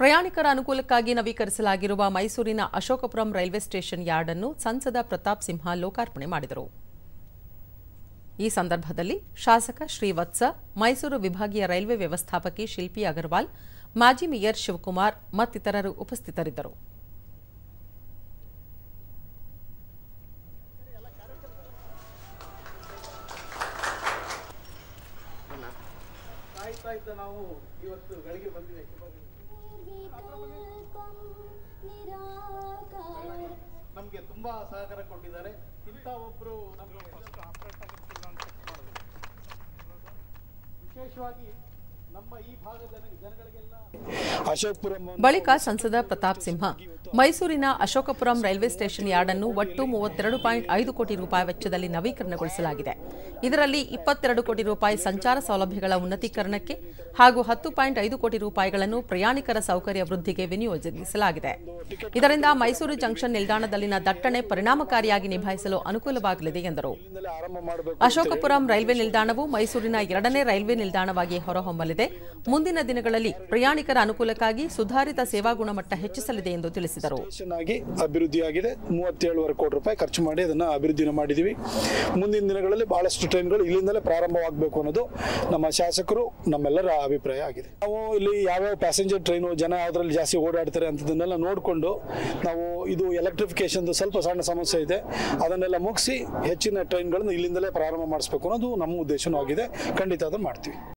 ಪ್ರಯಾಣಿಕರ ಅನುಕೂಲಕ್ಕಾಗಿ ನವೀಕರಿಸಲಾಗಿರುವ ಮೈಸೂರಿನ ಅಶೋಕಪುರಂ ರೈಲ್ವೆ ಸ್ಟೇಷನ್ ಯಾರ್ಡ್ ಅನ್ನು ಸಂಸದ ಪ್ರತಾಪ್ ಸಿಂಹ ಲೋಕಾರ್ಪಣೆ ಮಾಡಿದರು ಈ ಸಂದರ್ಭದಲ್ಲಿ ಶಾಸಕ ಶ್ರೀವತ್ಸ ಮೈಸೂರು ವಿಭಾಗೀಯ ರೈಲ್ವೆ ವ್ಯವಸ್ಥಾಪಕಿ ಶಿಲ್ಪಿ ಅಗರ್ವಾಲ್ ಮಾಜಿ ಮೇಯರ್ ಶಿವಕುಮಾರ್ ಮತ್ತಿತರರು ಉಪಸ್ಥಿತರಿದ್ದರು ಕಾಯ್ತಾ ಇದ್ದ ನಾವು ಇವತ್ತು ಗಳಿಗೆ ಬಂದಿದೆ ನಮಗೆ ತುಂಬಾ ಸಹಕಾರ ಕೊಟ್ಟಿದ್ದಾರೆ ಇಂಥ ಒಬ್ರು ನಮಗೆ ವಿಶೇಷವಾಗಿ ನಮ್ಮ ಈ ಭಾಗದ ಜನಗಳಿಗೆಲ್ಲ ಅಶೋಕ್ಪುರಂ ಬಳಿಕ ಸಂಸದ ಪ್ರತಾಪ್ ಸಿಂಹ ಮೈಸೂರಿನ ಅಶೋಕಪುರಂ ರೈಲ್ವೆ ಸ್ಟೇಷನ್ ಯಾರ್ಡ್ ಅನ್ನು ಒಟ್ಟು ಮೂವತ್ತೆರಡು ಪಾಯಿಂಟ್ ಐದು ಕೋಟಿ ರೂಪಾಯಿ ವೆಚ್ಚದಲ್ಲಿ ನವೀಕರಣಗೊಳಿಸಲಾಗಿದೆ ಇದರಲ್ಲಿ ಇಪ್ಪತ್ತೆರಡು ಕೋಟಿ ರೂಪಾಯಿ ಸಂಚಾರ ಸೌಲಭ್ಯಗಳ ಉನ್ನತೀಕರಣಕ್ಕೆ ಹಾಗೂ ಹತ್ತು ಪಾಯಿಂಟ್ ಐದು ಕೋಟಿ ರೂಪಾಯಿಗಳನ್ನು ಪ್ರಯಾಣಿಕರ ಸೌಕರ್ಯ ವೃದ್ಧಿಗೆ ವಿನಿಯೋಜಿಸಲಾಗಿದೆ ಇದರಿಂದ ಮೈಸೂರು ಜಂಕ್ಷನ್ ನಿಲ್ದಾಣದಲ್ಲಿನ ದಟ್ಟಣೆ ಪರಿಣಾಮಕಾರಿಯಾಗಿ ನಿಭಾಯಿಸಲು ಅನುಕೂಲವಾಗಲಿದೆ ಎಂದರು ಇಲ್ಲಿಂದಲೇ ಆರಂಭ ಮಾಡಬೇಕು ಅಶೋಕಪುರಂ ರೈಲ್ವೆ ನಿಲ್ದಾಣವು ಮೈಸೂರಿನ ಎರಡನೇ ರೈಲ್ವೆ ನಿಲ್ದಾಣವಾಗಿ ಹೊರಹೊಮ್ಮಲಿದೆ ಮುಂದಿನ ದಿನಗಳಲ್ಲಿ ಪ್ರಯಾಣಿಕರ ಅನುಕೂಲಕ್ಕಾಗಿ ಸುಧಾರಿತ ಸೇವಾ ಗುಣಮಟ್ಟ ಹೆಚ್ಚಿಸಲಿದೆ ಎಂದು ತಿಳಿಸಿದರು ಸ್ಟೇಷನ್ ಆಗಿ ಅಭಿವೃದ್ಧಿಯಾಗಿದೆ ಮೂವತ್ತೇಳುವರೆ ಕೋಟಿ ರೂಪಾಯಿ ಖರ್ಚು ಮಾಡಿ ಅದನ್ನು ಅಭಿವೃದ್ಧಿನ ಮಾಡಿದ್ದೀವಿ ಮುಂದಿನ ದಿನಗಳಲ್ಲಿ ಬಹಳಷ್ಟು ಟ್ರೈನ್ಗಳು ಇಲ್ಲಿಂದಲೇ ಪ್ರಾರಂಭವಾಗಬೇಕು ಅನ್ನೋದು ನಮ್ಮ ಶಾಸಕರು ನಮ್ಮೆಲ್ಲರ ಅಭಿಪ್ರಾಯ ಆಗಿದೆ ನಾವು ಇಲ್ಲಿ ಯಾವ್ಯಾವ ಪ್ಯಾಸೆಂಜರ್ ಟ್ರೈನು ಜನ ಯಾವ್ದ್ರಲ್ಲಿ ಜಾಸ್ತಿ ಓಡಾಡ್ತಾರೆ ಅಂತದನ್ನೆಲ್ಲ ನೋಡಿಕೊಂಡು ನಾವು ಇದು ಎಲೆಕ್ಟ್ರಿಫಿಕೇಶನ್ ಸ್ವಲ್ಪ ಸಣ್ಣ ಸಮಸ್ಯೆ ಇದೆ ಅದನ್ನೆಲ್ಲ ಮುಗಿಸಿ ಹೆಚ್ಚಿನ ಟ್ರೈನ್ಗಳನ್ನು ಇಲ್ಲಿಂದಲೇ ಪ್ರಾರಂಭ ಮಾಡಿಸ್ಬೇಕು ಅನ್ನೋದು ನಮ್ಮ ಉದ್ದೇಶನೂ ಆಗಿದೆ ಖಂಡಿತ ಅದನ್ನು ಮಾಡ್ತೀವಿ